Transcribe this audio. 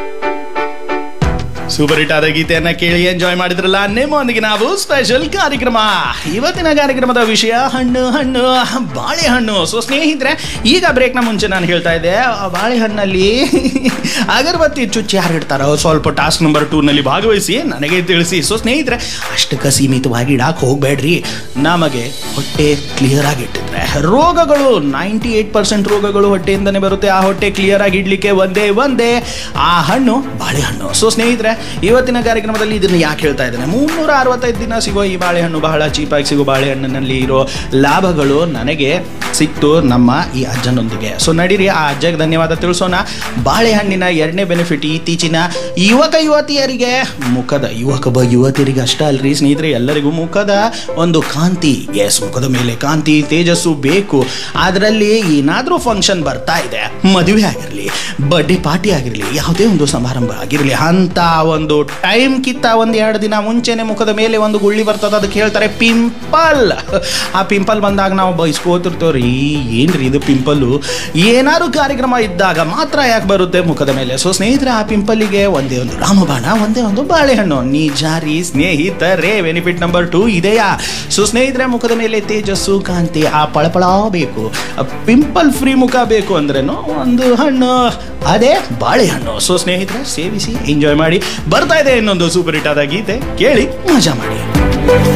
super hit ಆದ ಗೀತೆಯನ್ನ ಕೇಳಿ ಎಂಜಾಯ್ ಮಾಡಿದ್ರಲ್ಲ ನಿಮ್ಮೊಂದಿಗೆ ನಾವು ಸ್ಪೆಷಲ್ ಕಾರ್ಯಕ್ರಮ ಇವತ್ತಿನ ಕಾರ್ಯಕ್ರಮದ ವಿಷಯ ಹಣ್ಣು ಹಣ್ಣು ಬಾಳೆಹಣ್ಣು ಸೊ ಸ್ನೇಹಿತರೆ ಈಗ ಬ್ರೇಕ್ನ ಮುಂಚೆ ನಾನು ಹೇಳ್ತಾ ಇದ್ದೆ ಆ ಬಾಳೆಹಣ್ಣಲ್ಲಿ ಅಗರಬತ್ತಿ ಚುಚ್ಚಿ ಯಾರು ಇಡ್ತಾರೋ ಸ್ವಲ್ಪ ಟಾಸ್ಕ್ ನಂಬರ್ ಟೂನಲ್ಲಿ ಭಾಗವಹಿಸಿ ನನಗೆ ತಿಳಿಸಿ ಸೊ ಸ್ನೇಹಿತರೆ ಅಷ್ಟಕ್ಕೆ ಸೀಮಿತವಾಗಿ ಇಡಾಕ್ ಹೋಗ್ಬೇಡ್ರಿ ನಮಗೆ ಹೊಟ್ಟೆ ಕ್ಲಿಯರ್ ಆಗಿ ಇಟ್ಟಿದ್ರೆ ರೋಗಗಳು ನೈಂಟಿ ಏಟ್ ಪರ್ಸೆಂಟ್ ರೋಗಗಳು ಹೊಟ್ಟೆಯಿಂದನೇ ಬರುತ್ತೆ ಆ ಹೊಟ್ಟೆ ಕ್ಲಿಯರ್ ಆಗಿ ಇಡ್ಲಿಕ್ಕೆ ಒಂದೇ ಒಂದೇ ಆ ಹಣ್ಣು ಬಾಳೆಹಣ್ಣು ಸೊ ಸ್ನೇಹಿತರೆ ಇವತ್ತಿನ ಕಾರ್ಯಕ್ರಮದಲ್ಲಿ ಇದನ್ನು ಯಾಕೆ ಹೇಳ್ತಾ ಇದ್ದೇನೆ ಮುನ್ನೂರ ಅರವತ್ತೈದು ದಿನ ಸಿಗೋ ಈ ಬಾಳೆಹಣ್ಣು ಬಹಳ ಚೀಪಾಗಿ ಸಿಗೋ ಬಾಳೆಹಣ್ಣಿನಲ್ಲಿ ಇರೋ ಲಾಭಗಳು ನನಗೆ ಸಿಕ್ತು ನಮ್ಮ ಈ ಅಜ್ಜನೊಂದಿಗೆ ಸೊ ನಡೀರಿ ಆ ಅಜ್ಜಗೆ ಧನ್ಯವಾದ ತಿಳಿಸೋಣ ಬಾಳೆಹಣ್ಣಿನ ಎರಡನೇ ಬೆನಿಫಿಟ್ ಇತ್ತೀಚಿನ ಯುವಕ ಯುವತಿಯರಿಗೆ ಮುಖದ ಯುವಕ ಬ ಯುವತಿಯರಿಗೆ ಅಷ್ಟೇ ಅಲ್ರಿ ಸ್ನೇಹಿತರೆ ಎಲ್ಲರಿಗೂ ಮುಖದ ಒಂದು ಕಾಂತಿ ಎಸ್ ಮುಖದ ಮೇಲೆ ಕಾಂತಿ ತೇಜಸ್ಸು ಬೇಕು ಅದರಲ್ಲಿ ಏನಾದರೂ ಫಂಕ್ಷನ್ ಬರ್ತಾ ಇದೆ ಮದುವೆ ಆಗಿರಲಿ ಬರ್ಡೇ ಪಾರ್ಟಿ ಆಗಿರಲಿ ಯಾವುದೇ ಒಂದು ಸಮಾರಂಭ ಆಗಿರಲಿ ಅಂತ ಒಂದು ಟೈಮ್ ಕಿತ್ತ ಒಂದು ಎರಡು ದಿನ ಮುಂಚೆನೆ ಮುಖದ ಮೇಲೆ ಒಂದು ಗುಳ್ಳಿ ಬರ್ತದೆ ಅದಕ್ಕೆ ಹೇಳ್ತಾರೆ ಪಿಂಪಲ್ ಆ ಪಿಂಪಲ್ ಬಂದಾಗ ನಾವು ಬಯಸ್ಕೋತಿರ್ತೇವ್ರಿ ಏನ್ರಿ ಇದು ಪಿಂಪಲ್ಲು ಏನಾದ್ರು ಕಾರ್ಯಕ್ರಮ ಇದ್ದಾಗ ಮಾತ್ರ ಯಾಕೆ ಬರುತ್ತೆ ಮುಖದ ಮೇಲೆ ಸೊ ಸ್ನೇಹಿತರೆ ಆ ಪಿಂಪಲ್ಗೆ ಒಂದೇ ಒಂದು ರಾಮಬಾಣ ಒಂದೇ ಒಂದು ಬಾಳೆಹಣ್ಣು ನಿಜಾರಿ ಸ್ನೇಹಿತರೇ ಬೆನಿಫಿಟ್ ನಂಬರ್ ಟೂ ಇದೆಯಾ ಸೊ ಸ್ನೇಹಿತರೆ ಮುಖದ ಮೇಲೆ ತೇಜಸ್ಸು ಕಾಂತಿ ಆ ಪಳಪಳ ಬೇಕು ಪಿಂಪಲ್ ಫ್ರೀ ಮುಖ ಬೇಕು ಅಂದ್ರೇನು ಒಂದು ಹಣ್ಣು ಅದೇ ಬಾಳೆಹಣ್ಣು ಸೊ ಸ್ನೇಹಿತರೆ ಸೇವಿಸಿ ಎಂಜಾಯ್ ಮಾಡಿ ಬರ್ತಾ ಇದೆ ಇನ್ನೊಂದು ಸೂಪರ್ ಹಿಟ್ ಆದ ಗೀತೆ ಕೇಳಿ ಮಜಾ ಮಾಡಿ